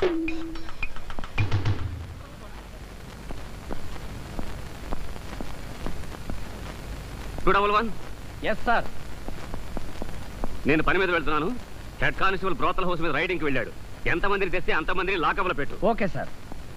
Two double one yes sir నేను పని మీద వెళ్తున్నాను హెడ్ కానిస్టేబుల్ బ్రోతల హౌస్ మీద రైడింగ్కి వెళ్ళాడు ఎంతమందిని తెస్తే అంతమందిని లాకప్లో పెట్టు ఓకే సార్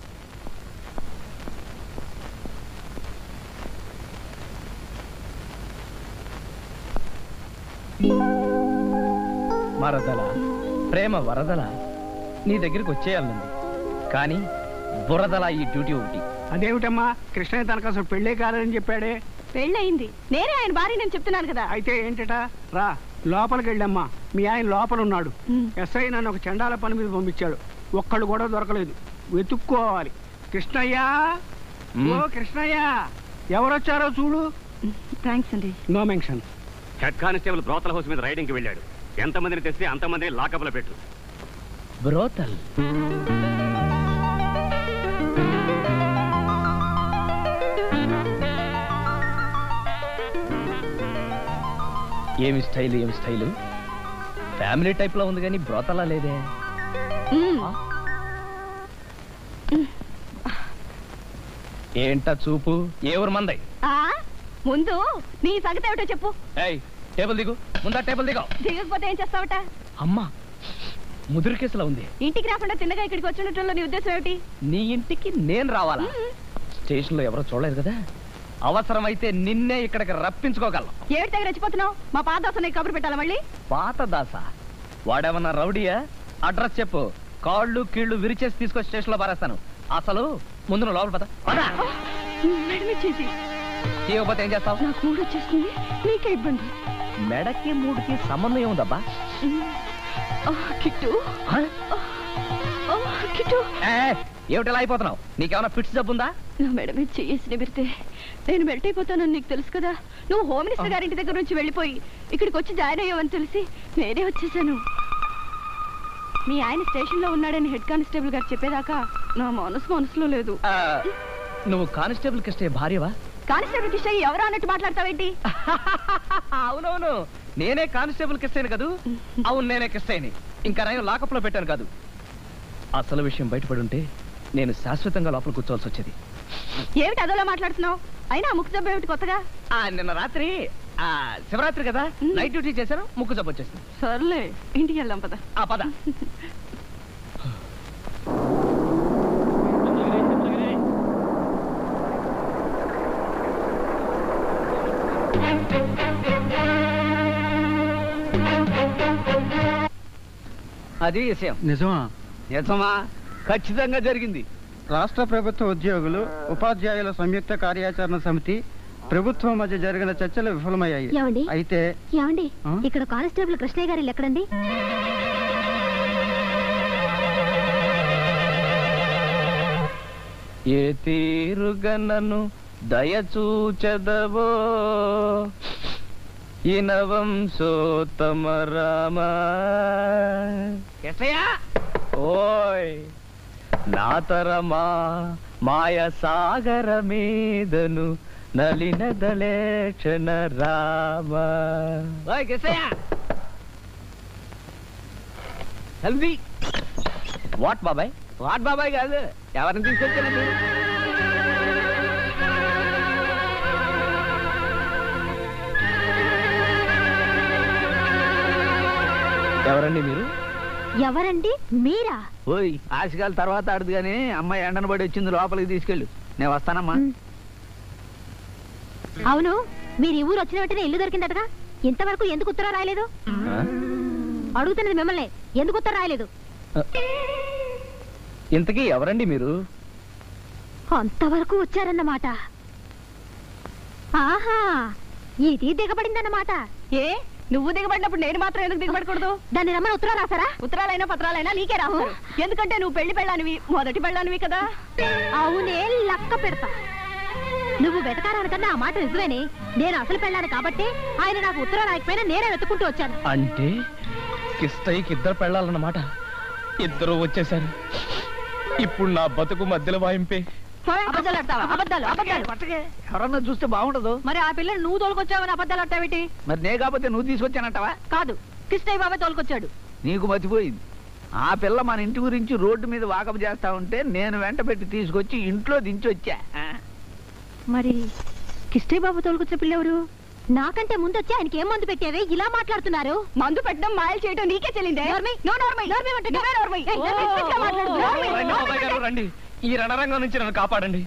మరదల ప్రేమ వరదల నీ దగ్గరికి వచ్చేయాలనుంది కానీ బురదల ఈ డ్యూటీ ఒకటి అదేమిటమ్మా కృష్ణయ్య తనకు అసలు పెళ్ళే కాదని చెప్పాడే పెళ్ళయింది నేనే ఆయన భార్య నేను చెప్తున్నాను కదా అయితే ఏంటట రా లోపలికి వెళ్ళమ్మా మీ ఆయన లోపల ఉన్నాడు ఉమ్. ఎస్ఐ నన్ను ఒక చండాల పని మీద పంపించాడు ఒక్కడు కూడా దొరకలేదు వెతుక్కోవాలి కృష్ణయ్య మ్. ఓ కృష్ణయ్య ఎవరొచ్చారో చూడు థ్యాంక్స్ అండి no mention head constable brothel house మీద రైడింగ్కి వెళ్ళాడు ఎంతమందిని తెస్తే అంతమందిని లాకప్లో పెట్టు బ్రోతల్ ఏమి స్టైల్ ఏమి స్టైలు ఫ్యామిలీ టైప్ లో ఉంది కానీ బ్రోతలా లేదే మ్మ్. ఏంటా చూపు ఏ ఊరు మందై ఆ ముందు నీ సంగతి ఏమిటో చెప్పు ఏయ్ టేబుల్ దిగు ముందా టేబుల్ దిగు దిగకపోతే ఏం చేస్తావట అమ్మా ముదురు కేసులో ఉంది ఇంటికి రాకుండా తిన్నగా ఇక్కడికి వచ్చినట్టు నీ ఉద్దేశం ఏమిటి నీ ఇంటికి నేను రావాలా మ్మ్. స్టేషన్ లో ఎవరో చూడలేదు కదా అవసరమైతే నిన్నే ఇక్కడికి రప్పించుకోగలం ఏమిటి దగ్గర రెచ్చిపోతున్నావు మా పాదాస నీకు కబురు పెట్టాలా మళ్ళీ పాత దాస వాడేమన్నా రౌడీయా అడ్రస్ చెప్పు కాళ్ళు కీళ్ళు విరిచేసి తీసుకొచ్చి స్టేషన్ లో పారేస్తాను అసలు ముందు నువ్వు లోపల పద పద మెడమిచ్చేసి తీయకపోతే ఏం చేస్తావు నాకు మూడు వచ్చేస్తుంది నీకే ఇబ్బంది మెడకి మూడుకి సంబంధం ఏముందబ్బా ఆ, కిట్టు హ? ఆ, కిట్టు ఏ, ఏమిటి ఇలా అయిపోతున్నావు నీకేమైనా ఫిట్స్ జబ్బుందా నా మేడం మీద చేసి నిమిరితే నేను మెల్ట్ అయిపోతానని నీకు తెలుసు కదా నువ్వు హోమ్ మినిస్టర్ గారింటి దగ్గర నుంచి వెళ్ళిపోయి ఇక్కడికి వచ్చి జాయిన్ అయ్యావని తెలిసి నేనే వచ్చేసాను మీ ఆయన స్టేషన్ లో ఉన్నాడని హెడ్ కానిస్టేబుల్ గారు చెప్పేదాకా నా మనసు మనసులో లేదు ఆ, నువ్వు కానిస్టేబుల్ కిష్టే భార్యవా కానిస్టేబుల్ కిష్ ఎవరో అన్నట్టు మాట్లాడతావేంటి అవునవును నేనే కానిస్టేబుల్ కిస్తేను కదూ అవును నేనే కిస్తేని ఇంకా నేను లాకప్ లో పెట్టాను కాదు అసలు విషయం బయటపడి ఉంటే నేను శాశ్వతంగా లోపల కూర్చోవాల్సి వచ్చేది ఏమిటి అదోలా మాట్లాడుతున్నావు అయినా ముక్కు జబ్బు ఏమిటి కొత్తగా ఆ నిన్న రాత్రి ఆ శివరాత్రి కదా మ్. నైట్ డ్యూటీ చేశాను ముక్కు జబ్బు వచ్చేసింది సర్లే ఇంటికి వెళ్దాం పద ఆ పద అది విషయం నిజమా నిజమా ఖచ్చితంగా జరిగింది రాష్ట్ర ప్రభుత్వ ఉద్యోగులు ఉపాధ్యాయుల సంయుక్త కార్యాచరణ సమితి ప్రభుత్వం మధ్య జరిగిన చర్చలు విఫలమయ్యాయి ఏమండి అయితే ఏమండి ఆ? ఇక్కడ కానిస్టేబుల్ కృష్ణయ్య గారి ఇల్లు ఎక్కడండి ఏ తీరుగనను దయచూచదవో ఇనవంశోత్తమ రామ ఓయ్ నాతరమా మాయ సాగర మీదను నలిన దళేక్షణ రామ హెల్దీ వాట్ బాబాయ్ వాట్ బాబాయ్ కాదు ఎవరిని తీసుకొచ్చానండి ఎవరండి మీరు ఎవరండి మీరా ఓయ్ ఆశకాల తర్వాత ఆడదు కానీ అమ్మాయి ఎండను పడి వచ్చింది లోపలికి తీసుకెళ్ళు నేను వస్తానమ్మా ఉమ్. అవును మీరు ఈ ఊరు వచ్చిన వెంటనే ఇల్లు దొరికిందటగా ఇంతవరకు ఎందుకు ఉత్తరం రాయలేదు ఆ? అడుగుతున్నది మిమ్మల్ని ఎందుకు ఉత్తరం రాయలేదు ఇంతకీ ఎవరండి మీరు అంతవరకు వచ్చారన్నమాట ఆహా ఇది దిగబడిందన్నమాట ఏ నువ్వు దిగబడినప్పుడు నేను మాత్రం ఎందుకు దిగబడకూడదు దాన్ని రమ్మని ఉత్తరం రాసారా ఉత్తరాలైనా పత్రాలైనా నీకే రాస్తారు ఎందుకంటే నువ్వు పెళ్లి పెళ్ళానివి మొదటి పెళ్ళానివి కదా అవునే లక్క పెడతా నువ్వు వెతకారానికన్నా ఆ మాట నిజమేనే నేను అసలు పెళ్ళాను కాబట్టి ఆయన నాకు ఉత్తరం రాయకపోయినా నేనే వెతుకుంటూ వచ్చాను అంటే కిష్టయ్యకి ఇద్దరు పెళ్ళాలన్నమాట ఇద్దరు వచ్చేసారు ఇప్పుడు నా బతుకు మధ్యలో వాయింపే అబద్ధాలు ఆడతావా అబద్ధాలు అబద్ధాలు పట్టకే ఎవరన్నా చూస్తే బాగుండదు మరి ఆ పిల్లని నువ్వు తోలుకొచ్చావని అబద్ధాలు ఆడతావేటి మరి నే కాకపోతే నువ్వు తీసుకొచ్చానంటావా కాదు కృష్ణయ్య బాబాయ్ తోలుకొచ్చాడు నీకు మతిపోయింది ఆ పిల్ల మన ఇంటి గురించి రోడ్డు మీద వాకపు చేస్తా ఉంటే నేను వెంట పెట్టి తీసుకొచ్చి ఇంట్లో దించి వచ్చా ఆ? మరి కిష్టయ్య బాబు తోలుకొచ్చిన పిల్లెవరు నాకంటే ముందు వచ్చి ఆయనకి ఏం మందు పెట్టావే ఇలా మాట్లాడుతున్నారు మందు పెట్టడం మాయలు చేయడం నీకే చెల్లిందే నోర్మి. నువ్వు నోర్మై. నోర్మి అంటే నువ్వే నోర్మై. ఏయ్, నోర్మి, ఓ, పిచ్చిగా మాట్లాడు. ఓ, నోర్మి. రండి బాబాయ్ గారు రండి ఈ రణరంగం నుంచి నన్ను కాపాడండి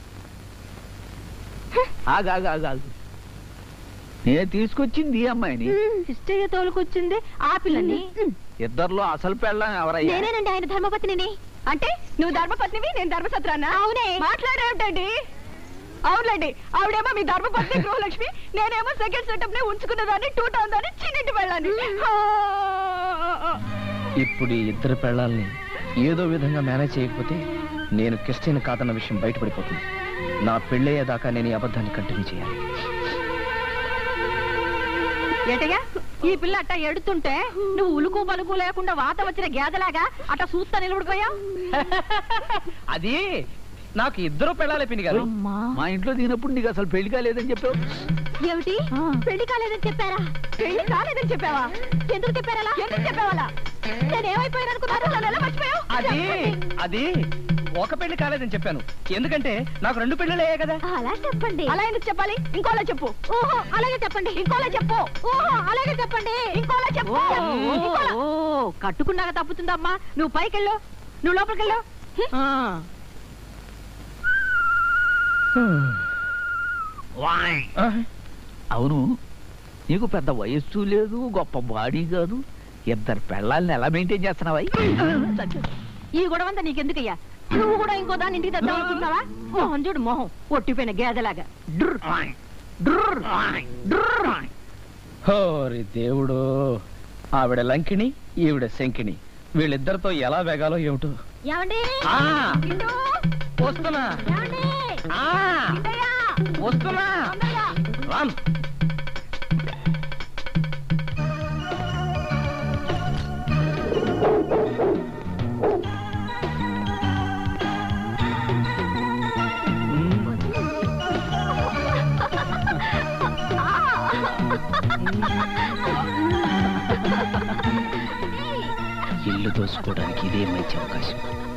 ఆగు ఆగు ఆగు ఆగు నేను తీసుకొచ్చింది ఈ అమ్మాయిని కిష్టయ్య తోలుకొచ్చింది ఆ పిల్లని ఇద్దర్లో అసలు పెళ్ళం ఎవరయ్యా నేనేనండి ఆయన ధర్మపత్నిని అంటే నువ్వు ధర్మపత్నివి నేను ధర్మసత్రానా అవునే. మాట్లాడేటండి అవునండి ఆవిడేమో మీ ధర్మపత్ని గృహలక్ష్మి నేనేమో సెకండ్ సెటప్ నే ఉంచుకున్నదాన్ని టూ టౌన్ దాన్ని చిన్నింటి వెళ్ళాను ఇప్పుడు ఈ ఇద్దరు పెళ్ళాలని ఏదో విధంగా మేనేజ్ చేయకపోతే నేను కిష్టైన కాదన్న విషయం బయటపడిపోతుంది నా పెళ్ళయ్యేదాకా నేను ఈ అబద్ధాన్ని కంటిన్యూ చేయాలి ఏటయ్యా ఈ పిల్ల అట్ట ఎడుతుంటే నువ్వు ఉలుకు పలుకు లేకుండా వాత వచ్చిన గేదలాగా అట్ట సూత్తా నిలబడిపోయావు అది నాకు ఇద్దరు పెళ్ళాలి పిన్ని గారు మా ఇంట్లో దిగినప్పుడు నీకు అసలు పెళ్లి కాలేదని చెప్పావు ఏమిటి పెళ్లి కాలేదని చెప్పారా పెళ్లి కాలేదని చెప్పావా ఎందుకు చెప్పారా ఎందుకు చెప్పావాలా నేనేమైపోయాను అనుకున్నారు నన్ను ఎలా మర్చిపోయావు అది అది ఒక పెళ్లి కాలేదని చెప్పాను ఎందుకంటే నాకు రెండు పెళ్ళిళ్ళు అయ్యాయి కదా అలా చెప్పండి అలా ఎందుకు చెప్పాలి ఇంకోలా చెప్పు ఓహో అలాగే చెప్పండి ఇంకోలా చెప్పు ఓహో అలాగే చెప్పండి ఇంకోలా చెప్పు ఇంకోలా. ఓ కట్టుకున్నాక తప్పుతుందమ్మా నువ్వు పైకెళ్ళు నువ్వు లోపలికెళ్ళు ఆ. ఆ, అవును నీకు పెద్ద వయస్సు లేదు గొప్ప బాడీ కాదు ఇద్దరు పెళ్ళాలని ఎలా మెయింటైన్ చేస్తున్నావా ఈ గొడవంతా నీకెందుకయ్యా నువ్వు కూడా ఇంకో దాన్ని ఇంటికి తెద్దాం అనుకుంటున్నావా మొహం చూడు మొహం ఒట్టిపోయిన గేదెలాగా హోరి దేవుడు ఆవిడ లంకిణి ఈవిడ శంకిణి వీళ్ళిద్దరితో ఎలా వేగాలో ఏమిటో ఏమండి ఆ, వస్తున్నా ఏమండి ఆ, వస్తున్నా రామ్ ఇల్లు దోసుకోవడానికి ఇదే మంచి అవకాశం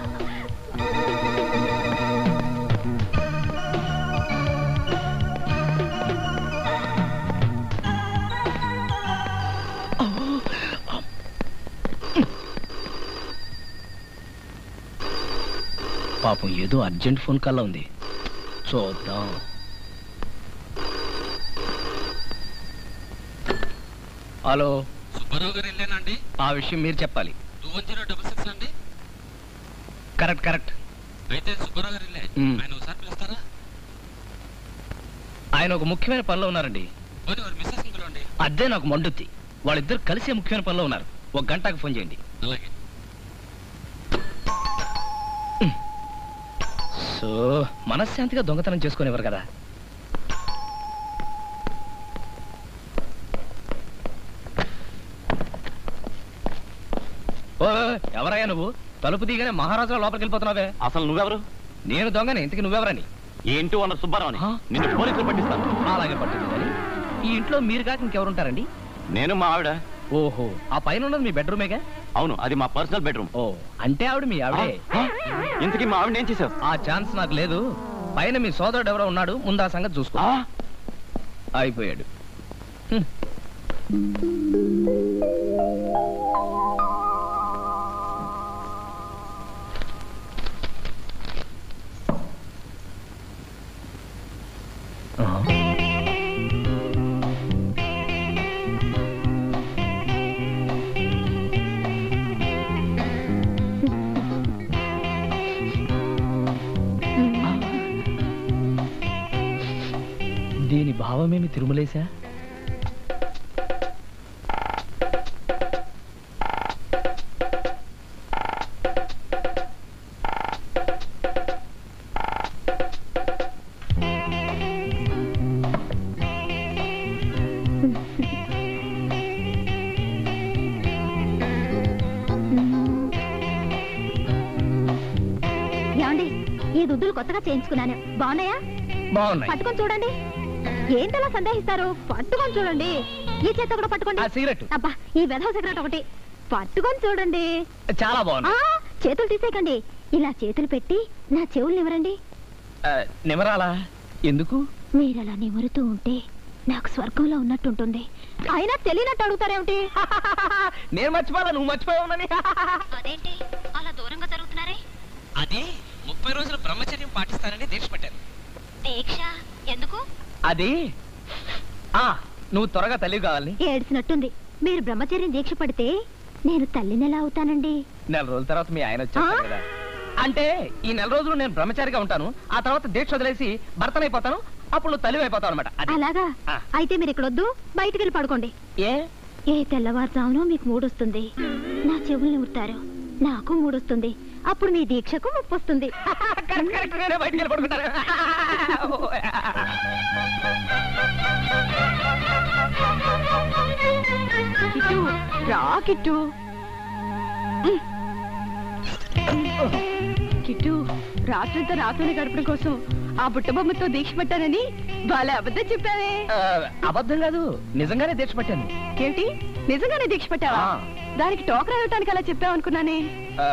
పాపం ఏదో అర్జెంట్ ఫోన్ కాల్ ఉంది చూద్దాం హలో సుబ్బారావు గారు వెళ్ళానండి ఆ విషయం మీరు చెప్పాలి two one zero double six అండి కరెక్ట్ కరెక్ట్ అయితే సుబ్బారావు గారు వెళ్ళే మ్మ్. ఆయన ఒకసారి పిలుస్తారా ఆయన ఒక ముఖ్యమైన పనిలో ఉన్నారండి పోనీ వారి మిస్సెస్ పిలవండి అదే నాకు మండుద్ది వాళ్ళిద్దరు కలిసే ముఖ్యమైన పనిలో ఉన్నారు ఒక గంటకు ఫోన్ చేయండి అలాగే సో మనశ్శాంతిగా దొంగతనం చేసుకునేవారు కదా ఓ ఎవరయ్యా నువ్వు తలుపు తీయగానే మహారాజా లోపలికి వెళ్ళిపోతున్నావే అసలు నువ్వెవరు నేను దొంగని ఇంతకి నువ్వెవరని ఈ ఇంటి ఓనర్ సుబ్బారావుని ఆ? నిన్ను పోలీసులు పట్టిస్తాను అలాగే పట్టింది కానీ ఈ ఇంట్లో మీరు కాక ఇంకెవరుంటారండి నేను మా ఆవిడ ఓహో ఆ పైన ఉన్నది మీ బెడ్రూమేగా అవును అది మా పర్సనల్ బెడ్రూమ్ ఓ అంటే ఆవిడ మీ ఆవిడే ఇంతకీ మా ఆవిడ ఏం చేసావు ఆ ఛాన్స్ నాకు లేదు పైన మీ సోదరుడు ఎవరో ఉన్నాడు ముందు ఆ సంగతి చూసుకో ఆ? అయిపోయాడు హ్మ్. ఆహా. దీని భావమేమి తిరుమలేశా ఏమండి ఈ దుద్దులు కొత్తగా చేయించుకున్నాను బాగున్నాయా బాగున్నాయి పట్టుకొని చూడండి ఏంటలా సందేహిస్తారు పట్టుకొని చూడండి ఈ చేత కూడా పట్టుకోండి ఆ సిగరెట్ అబ్బా ఈ వెధవ సిగరెట్ ఒకటి పట్టుకొని చూడండి చాలా ఆ బాగుంది చేతులు తీసేయకండి ఇలా చేతులు పెట్టి నా చెవులు నివరండి ఆ, నిమరాలా ఎందుకు మీరు అలా నిమురుతూ ఉంటే నాకు స్వర్గంలో ఉన్నట్టుంటుంది అయినా తెలియనట్టు అడుగుతారేమిటి నేను మర్చిపోవాలా నువ్వు మర్చిపోయావునని అదేంటి అలా దూరంగా జరుగుతున్నారే అది ముప్పై రోజులు బ్రహ్మచర్యం పాటిస్తానని దీక్ష పెట్టారు దీక్ష ఎందుకు అది ఆ నువ్వు త్వరగా తల్లి కావాలని ఏడ్చినట్టుంది మీరు బ్రహ్మచర్యం దీక్ష పడితే నేను తల్లిని ఎలా అవుతానండి నెల రోజుల తర్వాత మీ ఆయన వచ్చేస్తాడు ఆ? కదా అంటే ఈ నెల రోజులు నేను బ్రహ్మచారిగా ఉంటాను ఆ తర్వాత దీక్ష వదిలేసి భర్తనైపోతాను అప్పుడు నువ్వు తల్లి అయిపోతావు అనమాట అలాగా ఆ. అయితే మీరు ఇక్కడ వద్దు బయటికి వెళ్ళి పడుకోండి ఏ ఏ తెల్లవారుజామునో మీకు మూడొస్తుంది నా చెవుల్ని ఉడతారు నాకు మూడొస్తుంది అప్పుడు మీ దీక్షకు ముప్పు వస్తుంది కరెక్ట్ కరెక్ట్ నేనే బయటికి వెళ్ళి పడుకుంటాను కిట్టు రా కిట్టు కిట్టు రాత్రంతా రాత్రిని గడపడం కోసం ఆ బుట్టబొమ్మతో దీక్ష పట్టానని వాళ్ళ అబద్ధం చెప్పావే ఆ, అబద్ధం కాదు నిజంగానే దీక్ష పట్టాను ఏమిటి నిజంగానే దీక్ష పట్టావా ఆ. దానికి టోకరా ఇవ్వటానికి అలా చెప్పావు అనుకున్నానే ఆ,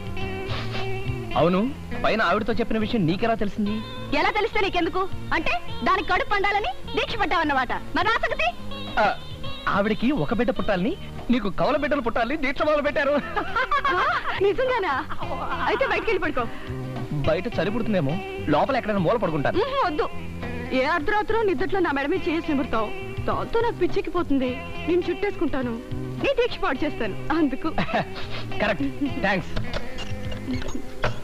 అవును పైన ఆవిడతో చెప్పిన విషయం నీకెలా తెలిసింది ఎలా తెలిస్తే నీకెందుకు అంటే దానికి కడుపు పండాలని దీక్ష పట్టావన్నమాట మరి ఆ సంగతి ఆ, ఆవిడకి ఒక బిడ్డ పుట్టాలని నీకు కవల బిడ్డలు పుట్టాలని దీక్ష మొదలు పెట్టారు ఆ, నిజంగానా అయితే బయటికి వెళ్ళి పడుకో బయట చలి పుడుతుందేమో లోపల ఎక్కడైనా మూల పడుకుంటాను ఉహు, వద్దు ఏ అర్ధరాత్రం నిద్దట్లో నా మెడమే చేసి నిమురుతావు దాంతో నాకు పిచ్చెక్కిపోతుంది నేను చుట్టేసుకుంటాను నీ దీక్ష పాడు చేస్తాను అందుకు కరెక్ట్ థ్యాంక్స్